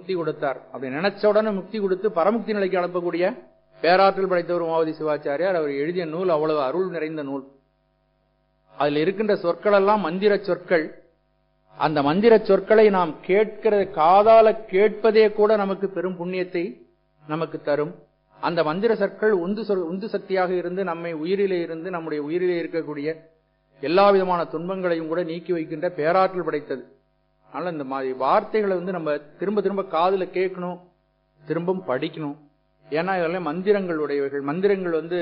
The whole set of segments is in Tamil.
முக்தி கொடுத்தார் அப்படி நினைச்ச உடனே முக்தி கொடுத்து பரமுக்தி நிலைக்கு அனுப்பக்கூடிய பேராற்றல் படைத்தவர் மாவதி சிவாச்சாரியார் அவர் எழுதிய நூல் அவ்வளவு அருள் நிறைந்த நூல் அதில் இருக்கின்ற சொற்கள் எல்லாம் மந்திர சொற்கள் அந்த மந்திர சொற்களை நாம் கேட்கிற காதால கேட்பதே கூட நமக்கு பெரும் புண்ணியத்தை நமக்கு தரும் அந்த மந்திர சொற்கள் உந்து சொல் உந்து சக்தியாக இருந்து நம்மை உயிரிலே இருந்து நம்முடைய உயிரிலே இருக்கக்கூடிய எல்லா விதமான துன்பங்களையும் கூட நீக்கி வைக்கின்ற பேராற்றல் படைத்தது அதனால இந்த மாதிரி வார்த்தைகளை வந்து நம்ம திரும்ப திரும்ப காதுல கேட்கணும் திரும்பவும் படிக்கணும் ஏன்னா இதெல்லாம் மந்திரங்கள் உடையவைகள் மந்திரங்கள் வந்து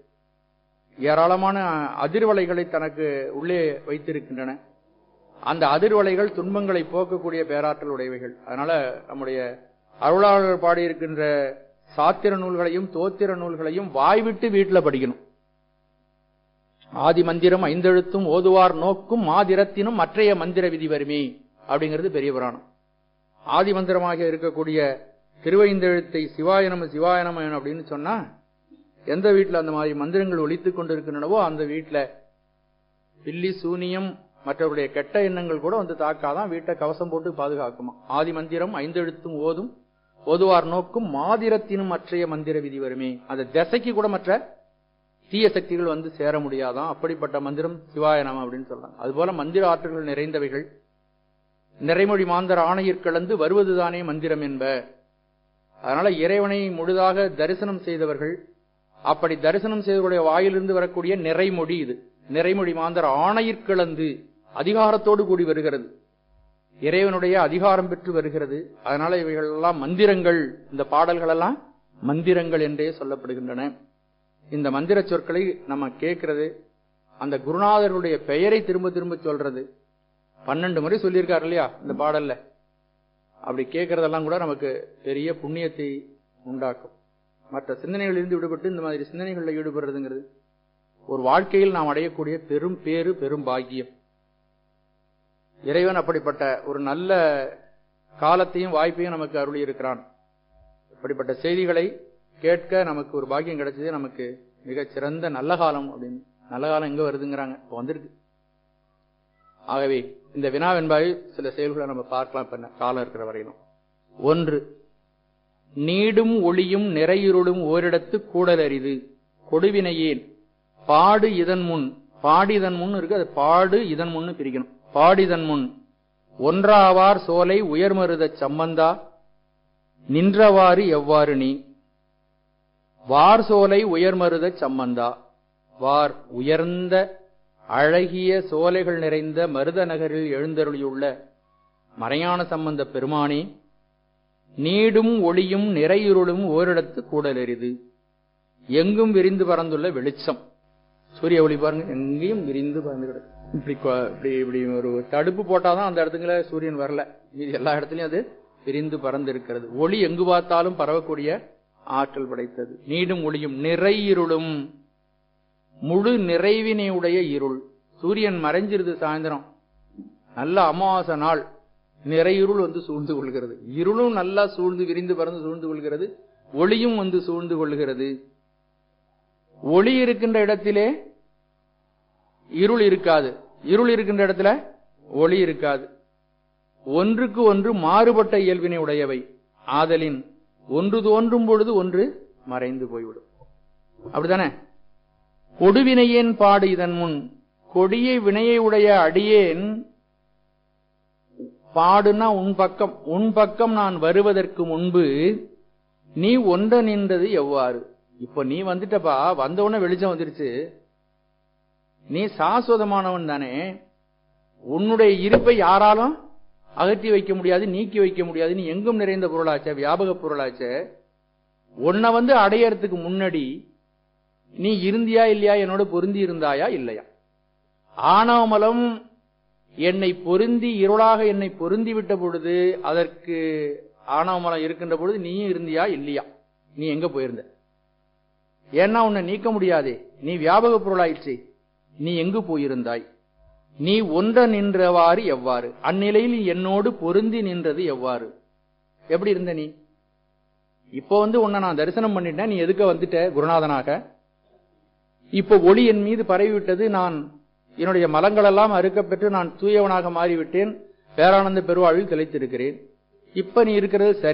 ஏராளமான அதிர்வலைகளை தனக்கு உள்ளே வைத்திருக்கின்றன அந்த அதிர்வலைகள் துன்பங்களை போக்கக்கூடிய பேராற்றல் உடையவைகள் அதனால நம்முடைய அருளாளர் பாடியிருக்கின்ற சாத்திர நூல்களையும் தோத்திர நூல்களையும் வாய்விட்டு வீட்டுல படிக்கணும் ஆதி மந்திரம் ஐந்தெழுத்தும் ஓதுவார் நோக்கும் மாதிரத்தினும் மற்றைய மந்திர விதி வருமே அப்படிங்கிறது பெரிய புராணம் ஆதி மந்திரமாக இருக்கக்கூடிய திருவைந்தெழுத்தை சிவாயனம சிவாயனம அப்படின்னு சொன்னா எந்த வீட்டுல அந்த மாதிரி மந்திரங்கள் ஒலித்துக் கொண்டிருக்கின்றனவோ அந்த வீட்டுல பில்லி சூனியம் மற்றவருடைய கெட்ட எண்ணங்கள் கூட வந்து தாக்காதான் வீட்டை கவசம் போட்டு பாதுகாக்குமா ஆதி மந்திரம் ஐந்தெழுத்தும் ஓதும் ஓதுவார் நோக்கும் மாதிரத்தினும் மற்றைய மந்திர விதி வருமே அந்த திசைக்கு கூட மற்ற தீய சக்திகள் வந்து சேர முடியாதான் அப்படிப்பட்ட மந்திரம் சிவாயனம் அப்படின்னு சொல்லலாம் அதுபோல மந்திர ஆற்றல்கள் நிறைந்தவைகள் நிறைமொழி மாந்தர் ஆணையிற் கலந்து வருவதுதானே மந்திரம் என்ப அதனால இறைவனை முழுதாக தரிசனம் செய்தவர்கள் அப்படி தரிசனம் செய்தவருடைய வாயிலிருந்து வரக்கூடிய நிறைமொழி இது நிறைமொழி மாந்தர் ஆணையிற் கலந்து அதிகாரத்தோடு கூடி வருகிறது இறைவனுடைய அதிகாரம் பெற்று வருகிறது அதனால இவைகள் எல்லாம் மந்திரங்கள் இந்த பாடல்கள் எல்லாம் மந்திரங்கள் என்றே சொல்லப்படுகின்றன இந்த மந்திர சொற்களை நம்ம கேட்கறது அந்த குருநாதருடைய பெயரை திரும்ப திரும்ப சொல்றது பன்னெண்டு முறை சொல்லியிருக்காரு இல்லையா இந்த பாடல்ல அப்படி கேட்கறதெல்லாம் கூட நமக்கு பெரிய புண்ணியத்தை உண்டாக்கும் மற்ற சிந்தனைகளிலிருந்து விடுபட்டு இந்த மாதிரி சிந்தனைகளில் ஈடுபடுறதுங்கிறது ஒரு வாழ்க்கையில் நாம் அடையக்கூடிய பெரும் பேரு பெரும் பாக்கியம் இறைவன் அப்படிப்பட்ட ஒரு நல்ல காலத்தையும் வாய்ப்பையும் நமக்கு அருளி இருக்கிறான் அப்படிப்பட்ட செய்திகளை கேட்க நமக்கு ஒரு பாக்கியம் கிடைச்சது நமக்கு மிகச் சிறந்த நல்ல காலம் அப்படின்னு நல்ல காலம் எங்க வருதுங்கிறாங்க இப்போ வந்திருக்கு ஆகவே இந்த வினாவென்பாய் சில செயல்களை நம்ம பார்க்கலாம் இப்ப காலம் இருக்கிற வரையிலும் ஒன்று நீடும் ஒளியும் நிறையுருளும் ஓரிடத்து கூடல் அரிது கொடுவினையேன் பாடு இதன் முன் பாடி இதன் முன் இருக்கு அது பாடு இதன் முன்னு பிரிக்கணும் பாடிதன் முன் ஒன்றாவார் சோலை உயர்மருதச் சம்பந்தா நின்றவாறு எவ்வாறு நீ வார் சோலை உயர்மருதச் சம்பந்தா வார் உயர்ந்த அழகிய சோலைகள் நிறைந்த மருத நகரில் எழுந்தருளியுள்ள மறையான சம்பந்த பெருமானே நீடும் ஒளியும் நிறையுருளும் ஓரிடத்து கூடலெரிது எங்கும் விரிந்து பறந்துள்ள வெளிச்சம் சூரிய ஒளி பாருங்க எங்கேயும் விரிந்து பறந்து கிடக்கு இப்படி கொ- இப்படி இப்படி ஒரு தடுப்பு போட்டாதான் அந்த இடத்துக்குள்ள சூரியன் வரல மீதி எல்லா இடத்துலயும் அது விரிந்து பறந்து இருக்கிறது ஒளி எங்கு பார்த்தாலும் பரவக்கூடிய ஆற்றல் படைத்தது நீடும் ஒளியும் நிறை இருளும் முழு நிறைவினை உடைய இருள் சூரியன் மறைஞ்சிருது சாயந்தரம் நல்ல அமாவாசை நாள் நிறையிருள் வந்து சூழ்ந்து கொள்கிறது இருளும் நல்லா சூழ்ந்து விரிந்து பறந்து சூழ்ந்து கொள்கிறது ஒளியும் வந்து சூழ்ந்து கொள்கிறது ஒளி இருக்கின்ற இடத்திலே இருள் இருக்காது இருள் இருக்கின்ற இடத்துல ஒளி இருக்காது ஒன்றுக்கு ஒன்று மாறுபட்ட இயல்பினை உடையவை ஆதலின் ஒன்று தோன்றும் பொழுது ஒன்று மறைந்து போய்விடும் அப்படிதானே கொடுவினையேன் பாடு இதன் முன் கொடிய வினையை உடைய அடியேன் பாடுனா உன் பக்கம் உன் பக்கம் நான் வருவதற்கு முன்பு நீ ஒன்ற நின்றது எவ்வாறு இப்ப நீ வந்துட்டப்பா வந்த உடனே வெளிச்சம் வந்துருச்சு நீ சாஸ்வதமானவன் தானே உன்னுடைய இருப்பை யாராலும் அகற்றி வைக்க முடியாது நீக்கி வைக்க முடியாது நீ எங்கும் நிறைந்த பொருளாச்சே வியாபக பொருளாச்சே உன்னை வந்து அடையறதுக்கு முன்னாடி நீ இருந்தியா இல்லையா என்னோட பொருந்தி இருந்தாயா இல்லையா ஆணவமலம் என்னை பொருந்தி இருளாக என்னை பொருந்தி விட்ட பொழுது அதற்கு ஆணவமலம் இருக்கின்ற பொழுது நீயும் இருந்தியா இல்லையா நீ எங்க போயிருந்த ஏன்னா உன்னை நீக்க முடியாதே நீ வியாபக பொருளாயிற்று நீ எங்கு போயிருந்தாய் நீ ஒன்ற நின்றவாறு எவ்வாறு அந்நிலையில் என்னோடு பொருந்தி நின்றது எவ்வாறு எப்படி இருந்த நீ இப்போ வந்து உன்னை நான் தரிசனம் பண்ணிட்டேன் நீ எதுக்க வந்துட்ட குருநாதனாக இப்போ ஒளி என் மீது பரவிவிட்டது நான் என்னுடைய மலங்களெல்லாம் அறுக்கப்பெற்று நான் தூயவனாக மாறிவிட்டேன் பேரானந்த பெருவாழ்வில் திளைத்திருக்கிறேன் இப்ப நீ இருக்கிறது சரி